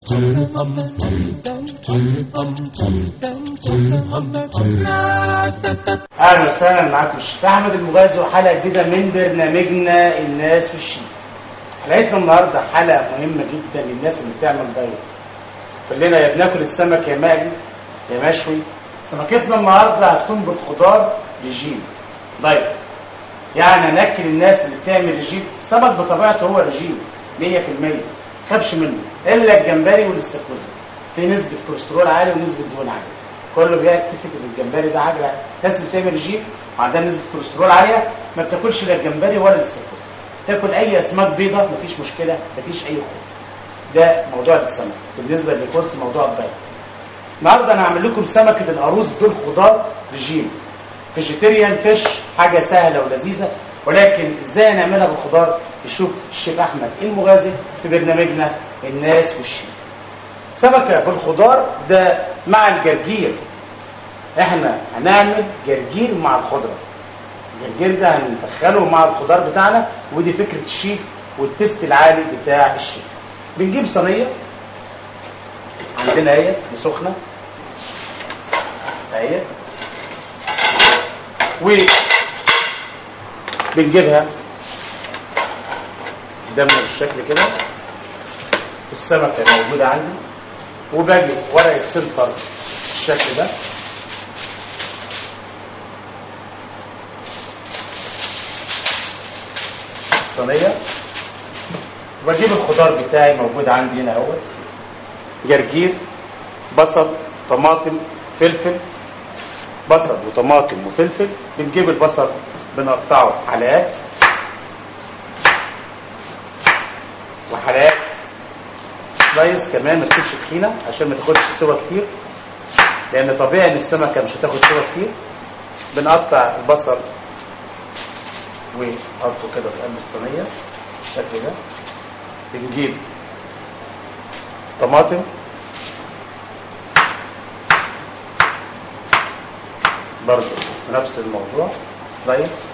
اهلا وسهلا معاكم الشيخ احمد المغازي وحلقه جديده من برنامجنا الناس والشيء حلقتنا النهارده حلقه مهمه جدا للناس اللي بتعمل دايت كلنا يا بناكل السمك يا مقلي يا مشوي سمكتنا النهارده هتكون بالخضار رجيم دايت يعني هناكل الناس اللي بتعمل رجيم السمك بطبيعته هو رجيم 100% خافش منه الا الجمبري والاستاكوزا في نسبه كوليسترول عالي ونسبه دهون عاليه كله بيتفق ان الجمبري ده حاجه الناس اللي بتعمل رجيم وعندها نسبه كوليسترول عاليه ما بتاكلش لا الجمبري ولا الاستاكوزا تاكل اي اسماك بيضاء مفيش مشكله مفيش اي خوف ده موضوع السمك بالنسبه اللي يخص موضوع الدايت النهارده انا هعمل لكم سمكه القاروص دول خضار رجيم فيجيتيريان فيش حاجه سهله ولذيذه ولكن ازاي نعملها بالخضار نشوف الشيف احمد المغازي في برنامجنا الناس والشيف سمكه بالخضار ده مع الجرجير احنا هنعمل جرجير مع الخضره الجرجير ده هندخله مع الخضار بتاعنا ودي فكره الشيف والتست العالي بتاع الشيف بنجيب صينيه عندنا اهي سخنه اهي و بنجيبها قدامنا بالشكل كده السمكه موجوده عندي وباجي ورقه سنتر بالشكل ده الصينيه وبجيب الخضار بتاعي موجود عندي هنا اهو جرجير بصل طماطم فلفل بصل وطماطم وفلفل بنجيب البصل بنقطعه حلقات وحلقات سلايس كمان ما تكونش تخينه عشان ما تاخدش سوا كتير لان طبيعي ان السمكه مش هتاخد سوا كتير بنقطع البصل ونحطه كده في قلب الصينيه بالشكل ده بنجيب طماطم برضه نفس الموضوع سلايس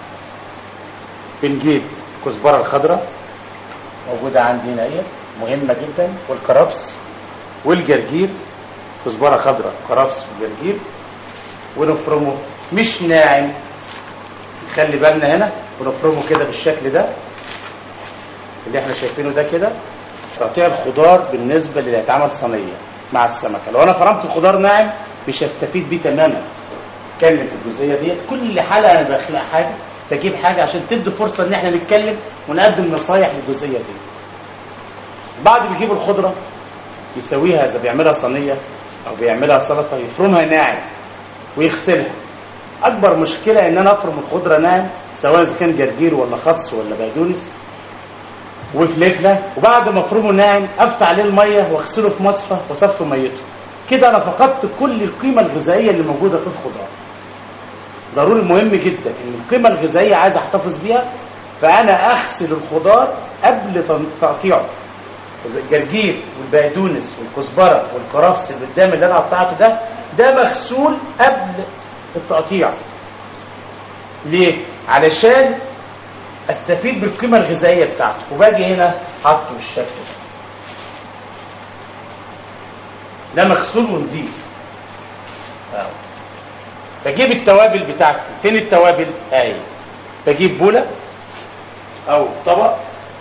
بنجيب كزبرة الخضراء موجودة عندي هنا اهي مهمة جدا والكرفس والجرجير كزبرة خضراء كرفس وجرجير ونفرمه مش ناعم خلي بالنا هنا ونفرمه كده بالشكل ده اللي احنا شايفينه ده كده تقطيع الخضار بالنسبة اللي هيتعمل صينية مع السمكة لو انا فرمت الخضار ناعم مش هستفيد بيه تماما اتكلم في الجزئيه دي كل حلقه انا بخلق حاجه بجيب حاجه عشان تدي فرصه ان احنا نتكلم ونقدم نصايح للجزئيه دي بعد بيجيب الخضره يسويها اذا بيعملها صينيه او بيعملها سلطه يفرمها ناعم ويغسلها اكبر مشكله ان انا افرم الخضره ناعم سواء اذا كان جرجير ولا خس ولا بقدونس وفلفله وبعد ما افرمه ناعم افتح عليه الميه واغسله في مصفى واصفي ميته كده انا فقدت كل القيمه الغذائيه اللي موجوده في الخضار ضروري مهم جدا ان القيمه الغذائيه عايز احتفظ بيها فانا اغسل الخضار قبل تقطيعه الجرجير والبقدونس والكزبره والكرفس اللي قدام اللي انا قطعته ده ده مغسول قبل التقطيع ليه علشان استفيد بالقيمه الغذائيه بتاعته وباجي هنا حاطه بالشكل ده ده مغسول ونضيف اهو بجيب التوابل بتاعتي فين التوابل اهي بجيب بوله او طبق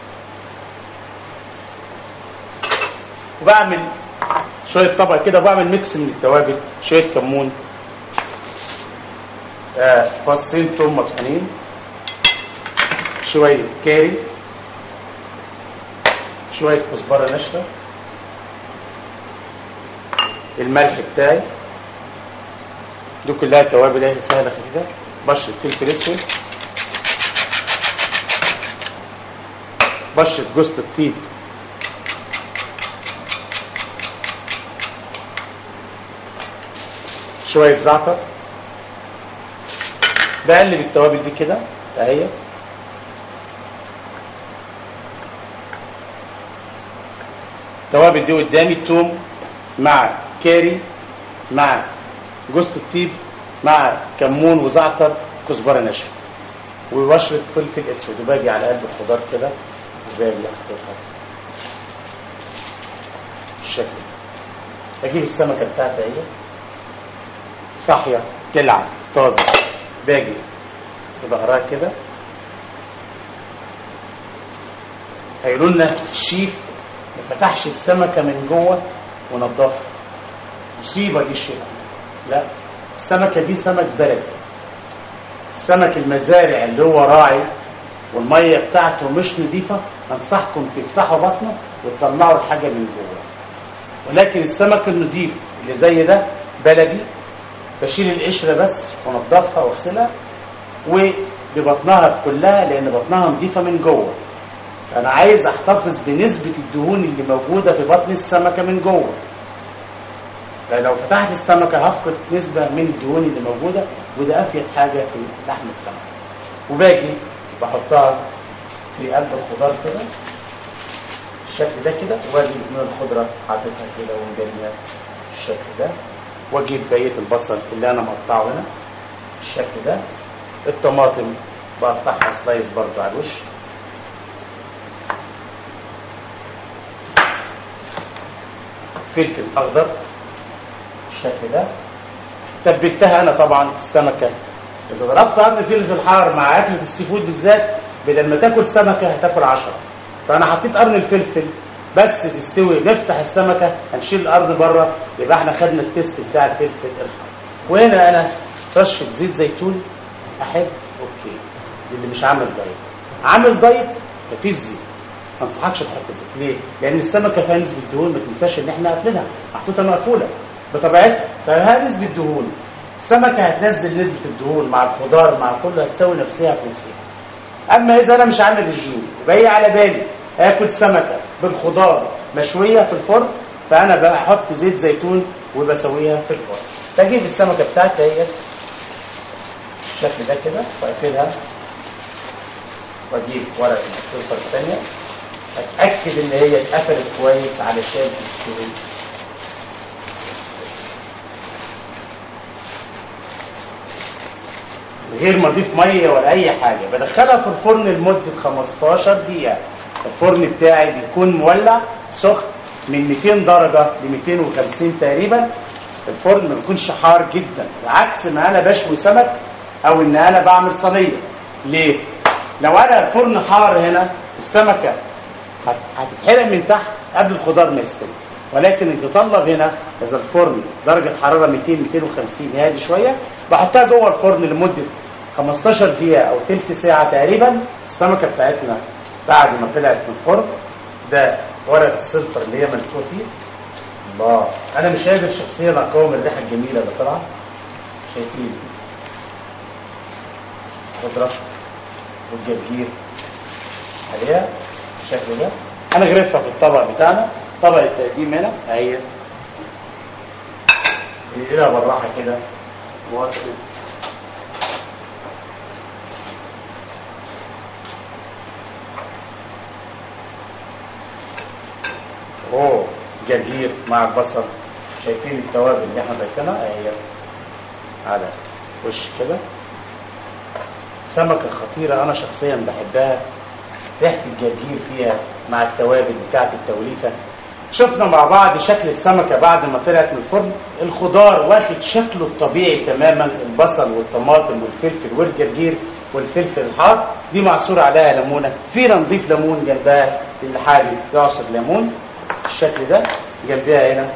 وبعمل شويه طبق كده وبعمل ميكس من التوابل شويه كمون آه فصين توم مطحونين شويه كاري شويه كزبره ناشفه الملح بتاعي دي كلها توابل اهي سهله خفيفه بشره فلفل اسود بشره جوز الطيب شويه زعتر بقلب التوابل دي كده اهي التوابل دي قدامي التوم مع كاري مع جوز الطيب مع كمون وزعتر كزبره ناشفه وبشره فلفل اسود وباجي على قلب الخضار كده وباجي احطها بالشكل ده اجيب السمكه بتاعتي اهي صاحيه تلعب طازه باجي بظهرها كده هيقولوا لنا الشيف ما فتحش السمكه من جوه ونضفها مصيبه دي الشيء لا السمكه دي سمك بلدي السمك المزارع اللي هو راعي والميه بتاعته مش نظيفه انصحكم تفتحوا بطنه وتطلعوا الحاجه من جوه ولكن السمك النظيف اللي زي ده بلدي بشيل القشره بس وانضفها واغسلها وببطنها كلها لان بطنها نظيفه من جوه انا عايز احتفظ بنسبه الدهون اللي موجوده في بطن السمكه من جوه لو فتحت السمكه هفقد نسبه من الدهون اللي موجوده وده افيد حاجه في لحم السمك وباجي بحطها في قلب الخضار كده الشكل ده كده واجي من الخضره حاططها كده ومجنيها بالشكل ده واجيب بقيه البصل اللي انا مقطعه هنا بالشكل ده الطماطم بقطعها سلايس برضو على الوش فلفل اخضر بالشكل ده تبلتها انا طبعا السمكه اذا ضربت قرن فلفل حار مع اكله السي فود بالذات لما تاكل سمكه هتاكل عشرة فانا حطيت قرن الفلفل بس تستوي نفتح السمكه هنشيل الارض بره يبقى احنا خدنا التيست بتاع الفلفل الحار وهنا انا رشه زيت زيتون احب اوكي اللي مش عامل دايت عامل دايت مفيش زيت ما انصحكش تحط زيت ليه؟ لان السمكه فيها نسبه دهون ما تنساش ان احنا قافلينها محطوطه مقفوله بطبيعتها فيها نسبه دهون السمكه هتنزل نسبه الدهون مع الخضار مع كله هتساوي نفسها في نفسها اما اذا انا مش عامل رجيم وجاي على بالي اكل سمكه بالخضار مشويه في الفرن فانا بحط زيت زيتون وبسويها في الفرن بجيب السمكه بتاعتي اهي بالشكل ده كده واقفلها واجيب ورقه السلطه الثانيه اتاكد ان هي اتقفلت كويس علشان تستوي غير ما اضيف ميه ولا اي حاجه بدخلها في الفرن لمده 15 دقيقه الفرن بتاعي بيكون مولع سخن من 200 درجه ل 250 تقريبا الفرن ما بيكونش حار جدا عكس ما انا بشوي سمك او ان انا بعمل صينيه ليه لو انا الفرن حار هنا السمكه هتتحرق من تحت قبل الخضار ما يستوي ولكن المتطلب هنا اذا الفرن درجه حراره 200 250 هادي شويه بحطها جوه الفرن لمده 15 دقيقه او ثلث ساعه تقريبا السمكه بتاعتنا بعد ما طلعت من الفرن ده ورقه السلفر اللي هي ملفوفه فيه الله انا مش قادر شخصيا اقاوم الريحه الجميله اللي طالعه شايفين خضره والجرجير عليها بالشكل ده انا غرفتها في الطبق بتاعنا طبق التقديم هنا اهي بنقلها بالراحه كده واصل اوه جرجير مع البصل شايفين التوابل اللي احنا ضايفينها اهي على وش كده سمكه خطيره انا شخصيا بحبها ريحه الجرجير فيها مع التوابل بتاعه التوليفه شفنا مع بعض شكل السمكه بعد ما طلعت من الفرن الخضار واخد شكله الطبيعي تماما البصل والطماطم والفلفل والجرجير والفلفل الحار دي معصور عليها ليمونه فينا نضيف ليمون جنبها اللي حابب يعصر ليمون الشكل ده جنبها هنا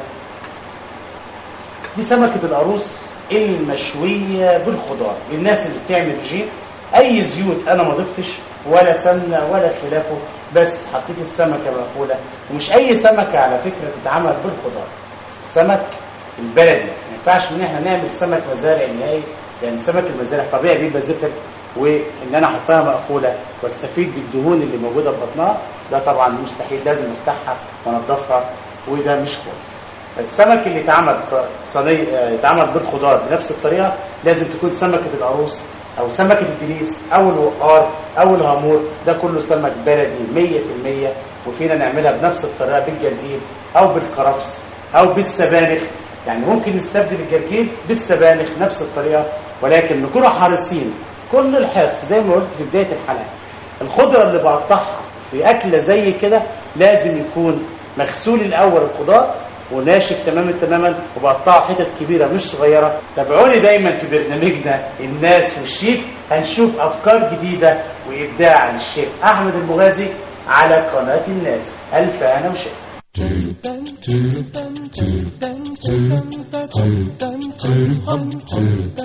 دي سمكه القاروص المشويه بالخضار الناس اللي بتعمل رجيم اي زيوت انا ما ضفتش ولا سمنه ولا خلافه بس حطيت السمكه مقفوله ومش اي سمكه على فكره تتعمل بالخضار السمك البلدي ما ينفعش ان احنا نعمل سمك مزارع نهائي لان سمك المزارع طبيعي بيبقى زفر وان انا احطها مقفوله واستفيد بالدهون اللي موجوده في بطنها ده طبعا مستحيل لازم افتحها وانضفها وده مش كويس السمك اللي اتعمل صينيه يتعمل بالخضار بنفس الطريقه لازم تكون سمكه القاروص او سمكه الدنيس او الوقار او الهامور ده كله سمك بلدي 100% وفينا نعملها بنفس الطريقه بالجرجير او بالكرفس او بالسبانخ يعني ممكن نستبدل الجرجير بالسبانخ نفس الطريقه ولكن نكون حريصين كل الحرص زي ما قلت في بدايه الحلقه الخضره اللي بقطعها في اكله زي كده لازم يكون مغسول الاول الخضار وناشف تماما تماما وبقطعه حتت كبيره مش صغيره تابعوني دايما في برنامجنا الناس والشيف هنشوف افكار جديده وابداع للشيف احمد المغازي على قناه الناس الف انا وشيف Hum, hum.